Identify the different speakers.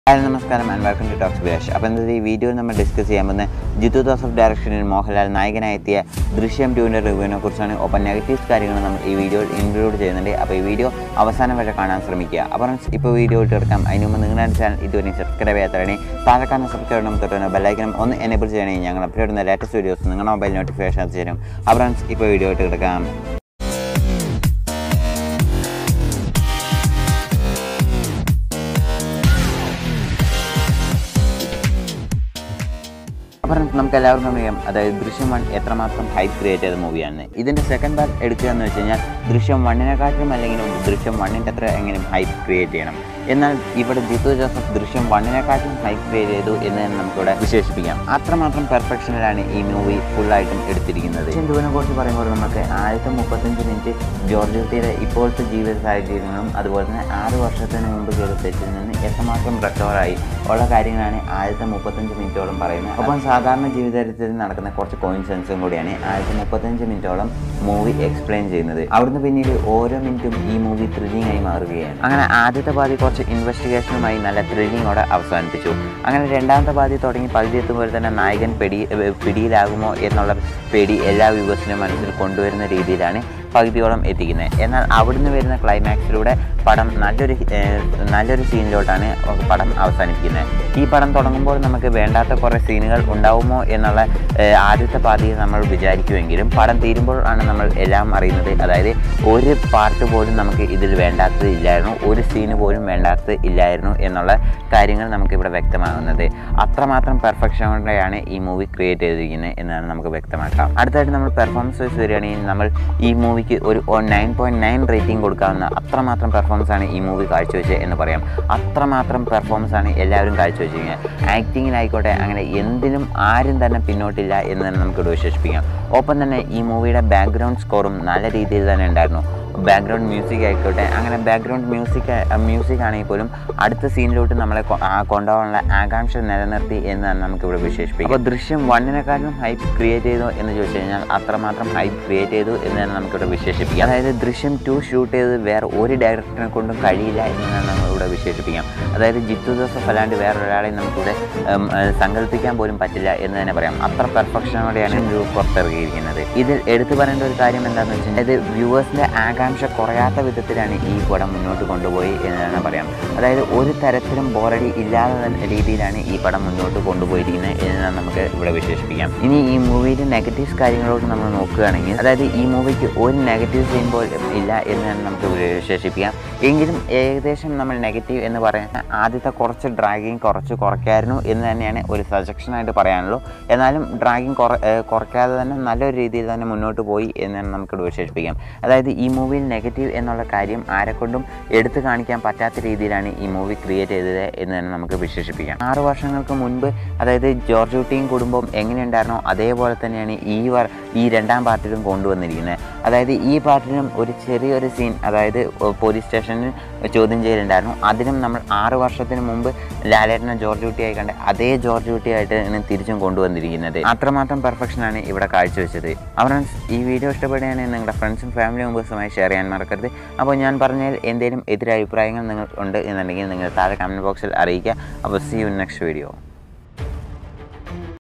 Speaker 1: hi നമസ്കാരം and welcome to talks Vilash അപ്പോൾ ഇന്നത്തെ ഈ വീഡിയോയിൽ നമ്മൾ ഡിസ്കസ് ചെയ്യാൻ പോകുന്നത് ജിത്തു ജോസഫ് ഡയറക്ഷനിൽ മോഹൻലാൽ നായകനായി എത്തിയ ദൃശ്യം ടൂവിൻ്റെ റിവ്യൂവിനെ കുറിച്ചാണ് ഒപ്പം നെഗറ്റീവ്സ് കാര്യങ്ങൾ നമ്മൾ ഈ വീഡിയോയിൽ ഇൻക്ലൂഡ് ചെയ്യുന്നുണ്ട് അപ്പോൾ ഈ വീഡിയോ അവസാനം വരെ കാണാൻ ശ്രമിക്കുക അപ്പോൾ friends, ഇപ്പോൾ വീഡിയോ ഇട്ട് എടുക്കാം അതിന് മുമ്പ് നിങ്ങളുടെ ചാനൽ ഇതുവരെ സബ്സ്ക്രൈബ് ചെയ്യാത്തവരാണ് താഴെ കാണുന്ന സബ്സ്ക്രൈബ് ചെയ്യണം തൊട്ട് ബെല്ലൈക്കണം ഒന്ന് എനേബിൾ ചെയ്യണമെങ്കിൽ ഞങ്ങൾ അപ്ലോഡ് ചെയ്യുന്ന ലേറ്റസ്റ്റ് വീഡിയോസ് നിങ്ങളുടെ മൊബൈൽ നോട്ടിഫിക്കേഷൻ എത്തിച്ചു തരും അപ്പോൾ ഫ്രണ്ട്സ് ഇപ്പോൾ വീഡിയോ ഇട്ട് എടുക്കാം അപ്പം നമുക്ക് എല്ലാവർക്കും അറിയാം അതായത് ദൃശ്യം വൺ എത്രമാത്രം ഹൈപ്പ് ക്രിയേറ്റ് ചെയ്ത മൂവിയാണ് ഇതിൻ്റെ സെക്കൻഡ് പാർട്ട് എടുക്കുക എന്ന് വെച്ച് കഴിഞ്ഞാൽ ദൃശ്യം വണ്ണിനെക്കാട്ടിലും അല്ലെങ്കിലും ദൃശ്യം വണ്ണിൻ്റെ അത്ര എങ്ങനെ ഹൈപ്പ് ക്രിയേറ്റ് ചെയ്യണം എന്നാൽ ഇവിടെ ജിത്തു ജോസഫ് ദൃശ്യം വണ്ണിനെക്കാട്ടിലും ഹൈപ്പ് ക്രിയേറ്റ് ചെയ്തു എന്ന് തന്നെ നമുക്കിവിടെ വിശേഷിപ്പിക്കാം അത്രമാത്രം പെർഫെക്ഷനിലാണ് ഈ മൂവി ഫുള്ളായിട്ടും എടുത്തിരിക്കുന്നത് ദൃശ്യം ടൂവിനെ കുറിച്ച് പറയുമ്പോൾ നമുക്ക് ആദ്യത്തെ മുപ്പത്തഞ്ച് മിനിറ്റ് ജോർജ് കുട്ടിയുടെ ഇപ്പോഴത്തെ ജീവിത സാഹചര്യങ്ങളും അതുപോലെ തന്നെ ആറ് വർഷത്തിന് മുമ്പ് ചെയ്ത തെറ്റിൽ നിന്ന് എത്രമാത്രം റിക്കവറായി ഉള്ള കാര്യങ്ങളാണ് ആദ്യത്തെ മുപ്പത്തഞ്ച് മിനിറ്റോളം പറയുന്നത് ഒപ്പം സാധാരണ ജീവിതത്തിൽ നടക്കുന്ന കുറച്ച് കോയിൻസിഡൻസും കൂടിയാണ് ആദ്യത്തെ മുപ്പത്തഞ്ച് മിനിറ്റോളം മൂവി എക്സ്പ്ലെയിൻ ചെയ്യുന്നത് അവിടുന്ന് പിന്നീട് ഓരോ മിനിറ്റും ഈ മൂവി ത്രില്ലിംഗ് ആയി മാറുകയാണ് അങ്ങനെ ആദ്യത്തെ പാതി കുറച്ച് ഇൻവെസ്റ്റിഗേഷനുമായി നല്ല ത്രില്ലിങ്ങോടെ അവസാനിപ്പിച്ചു അങ്ങനെ രണ്ടാമത്തെ പാതി തുടങ്ങി പകുതി എത്തുമ്പോൾ തന്നെ നായകൻ പിടി ഏർ പിടിയിലാകുമോ എന്നുള്ള പേടി എല്ലാ വ്യൂവേഴ്സിനും മനസ്സിൽ കൊണ്ടുവരുന്ന രീതിയിലാണ് പകുതിയോളം എത്തിക്കുന്നത് എന്നാൽ അവിടുന്ന് വരുന്ന ക്ലൈമാക്സിലൂടെ പടം നല്ലൊരു ഏർ നല്ലൊരു സീനിലോട്ടാണ് പടം അവസാനിപ്പിക്കുന്നത് ഈ പടം തുടങ്ങുമ്പോൾ നമുക്ക് വേണ്ടാത്ത കുറേ സീനുകൾ ഉണ്ടാവുമോ എന്നുള്ള ഏർ ആദ്യത്തെ പാതിയിൽ നമ്മൾ വിചാരിക്കുമെങ്കിലും പടം തീരുമ്പോൾ ആണ് നമ്മൾ എല്ലാം അറിയുന്നത് അതായത് ഒരു പാർട്ട് പോലും നമുക്ക് ഇതിൽ വേണ്ടാത്തത് ഇല്ലായിരുന്നു ഒരു സീന് പോലും വേണ്ടാത്തത് ഇല്ലായിരുന്നു എന്നുള്ള കാര്യങ്ങൾ നമുക്കിവിടെ വ്യക്തമാകുന്നത് അത്രമാത്രം പെർഫെക്ഷനോടെയാണ് ഈ മൂവി ക്രിയേറ്റ് ചെയ്തിരിക്കുന്നത് എന്നാണ് നമുക്ക് വ്യക്തമാക്കാം അടുത്തായിട്ട് നമ്മൾ പെർഫോമൻസ് വൈസ് വരികയാണെങ്കിൽ നമ്മൾ ഈ മൂവിക്ക് ഒരു നയൻ പോയിൻറ്റ് നയൻ റേറ്റിംഗ് കൊടുക്കാവുന്ന അത്രമാത്രം പെർഫോമൻസ് ആണ് ഈ മൂവി കാഴ്ചവെച്ചത് എന്ന് പറയാം അത്രമാത്രം പെർഫോമൻസ് ആണ് എല്ലാവരും കാഴ്ചവെച്ചിരിക്കുന്നത് ആക്ടിങ്ങിലായിക്കോട്ടെ അങ്ങനെ എന്തിനും ആരും തന്നെ പിന്നോട്ടില്ല എന്ന് തന്നെ നമുക്കിവിടെ വിശേഷിപ്പിക്കാം ഒപ്പം തന്നെ ഈ മൂവിയുടെ ബാക്ക്ഗ്രൗണ്ട് സ്കോറും നല്ല രീതിയിൽ തന്നെ ഉണ്ടായിരുന്നു ബാക്ക്ഗ്രൗണ്ട് മ്യൂസിക് ആയിക്കോട്ടെ അങ്ങനെ ബാക്ക്ഗ്രൗണ്ട് മ്യൂസിക് മ്യൂസിക് ആണെങ്കിൽ പോലും അടുത്ത സീനിലോട്ട് നമ്മളെ കൊ- ആ കൊണ്ടുപോകാനുള്ള ആകാംക്ഷ നിലനിർത്തി എന്ന് തന്നെ നമുക്കിവിടെ വിശേഷിപ്പിക്കാം അപ്പോൾ ദൃശ്യം വണ്ണിനെക്കാളും ഹൈപ്പ് ക്രിയേറ്റ് ചെയ്തു എന്ന് ചോദിച്ചു കഴിഞ്ഞാൽ അത്രമാത്രം ഹൈപ്പ് ക്രിയേറ്റ് ചെയ്തു എന്ന് തന്നെ നമുക്കിവിടെ വിശേഷിപ്പിക്കാം അതായത് ദൃശ്യം ടു ഷൂട്ട് ചെയ്ത് വേറെ ഒരു ഡയറക്ടറിനെ കൊണ്ടും കഴിയില്ല എന്ന് തന്നെ നമ്മളിവിടെ വിശേഷിപ്പിക്കാം അതായത് ജിത്തു ജോസഫ് അല്ലാണ്ട് വേറൊരാളെ നമുക്കിവിടെ ഉം, ഏഹ്, സങ്കല്പിക്കാൻ പോലും പറ്റില്ല എന്ന് തന്നെ പറയാം അത്ര പെർഫെക്ഷനോടെയാണ് ഇത് പുറത്തിറങ്ങിയിരിക്കുന്നത് ഇതിൽ എടുത്തു പറയേണ്ട ഒരു കാര്യം എന്താണെന്ന് വെച്ചാൽ അതായത് വ്യൂവേഴ്സിൻ്റെ ആകാംക്ഷ കുറയാത്ത വിധത്തിലാണ് ഈ പടം മുന്നോട്ട് കൊണ്ടുപോയി എന്ന് തന്നെ പറയാം അതായത് ഒരു തരത്തിലും ബോറടി ഇല്ലാത്ത തന്നെ രീതിയിലാണ് ഈ പടം മുന്നോട്ട് കൊണ്ടുപോയിരിക്കുന്നത് എന്ന് തന്നെ നമുക്ക് ഇവിടെ വിശേഷിപ്പിക്കാം ഇനി ഈ മൂവിയുടെ നെഗറ്റീവ്സ് കാര്യങ്ങളോട് നമ്മൾ നോക്കുകയാണെങ്കിൽ അതായത് ഈ മൂവിക്ക് ഒരു നെഗറ്റീവ് സീൻ പോലും ഇല്ല എന്ന് തന്നെ നമുക്ക് ഇവിടെ വിശേഷിപ്പിക്കാം എങ്കിലും ഏകദേശം നമ്മൾ നെഗറ്റീവ് എന്ന് പറയുന്ന ആദ്യത്തെ കുറച്ച് ഡ്രാഗിങ് കുറച്ച് കുറയ്ക്കായിരുന്നു എന്ന് തന്നെയാണ് ഒരു സജഷനായിട്ട് പറയാനുള്ളൂ എന്നാലും ഡ്രാഗിങ് കുറ ഏർ കുറയ്ക്കാതെ തന്നെ നല്ലൊരു രീതിയിൽ തന്നെ മുന്നോട്ട് പോയി എന്ന് തന്നെ നമുക്കിവിടെ വിശേഷിപ്പിക്കാം അതായത് ഈ മൂവിയിൽ നെഗറ്റീവ് എന്നുള്ള കാര്യം ആരെക്കൊണ്ടും എടുത്തു കാണിക്കാൻ പറ്റാത്ത രീതിയിലാണ് ഈ മൂവി ക്രിയേറ്റ് ചെയ്തത് എന്ന് തന്നെ നമുക്ക് വിശേഷിപ്പിക്കാം ആറ് വർഷങ്ങൾക്ക് മുൻപ് അതായത് ജോർജ് കുട്ടിയും കുടുംബം എങ്ങനെയുണ്ടായിരുന്നോ അതേപോലെ തന്നെയാണ് ഈ വർ ഈ രണ്ടാം പാർട്ടിലും കൊണ്ടുവന്നിരിക്കുന്നത് അതായത് ഈ പാർട്ടിലും ഒരു ചെറിയൊരു സീൻ അതായത് പോലീസ് സ്റ്റേഷനിൽ ചോദ്യം ചെയ്യലുണ്ടായിരുന്നു അതിനും നമ്മൾ ആറ് വർഷത്തിന് മുമ്പ് ലാലേട്ടനെ ജോർജ് കുട്ടിയായി കണ്ട അതേ ജോർജ് കുട്ടിയായിട്ടാണ് തിരിച്ചും കൊണ്ടുവന്നിരിക്കുന്നത് അത്രമാത്രം പെർഫെക്ഷനാണ് ഇവിടെ കാഴ്ചവെച്ചത് അപ്പോൾ ഫ്രണ്ട്സ് ഈ വീഡിയോ ഇഷ്ടപ്പെടുകയാണെങ്കിൽ നിങ്ങളുടെ ഫ്രണ്ട്സും ഫാമിലി മെമ്പേഴ്സുമായി ഷെയർ ചെയ്യാൻ മറക്കരുത് അപ്പോൾ ഞാൻ പറഞ്ഞതിൽ എന്തെങ്കിലും എതിരഭിപ്രായങ്ങൾ നിങ്ങൾ ഉണ്ട് എന്നുണ്ടെങ്കിൽ നിങ്ങൾ താഴെ കമൻറ്റ് ബോക്സിൽ അറിയിക്കുക അപ്പോൾ സി യു നെക്സ്റ്റ് വീഡിയോ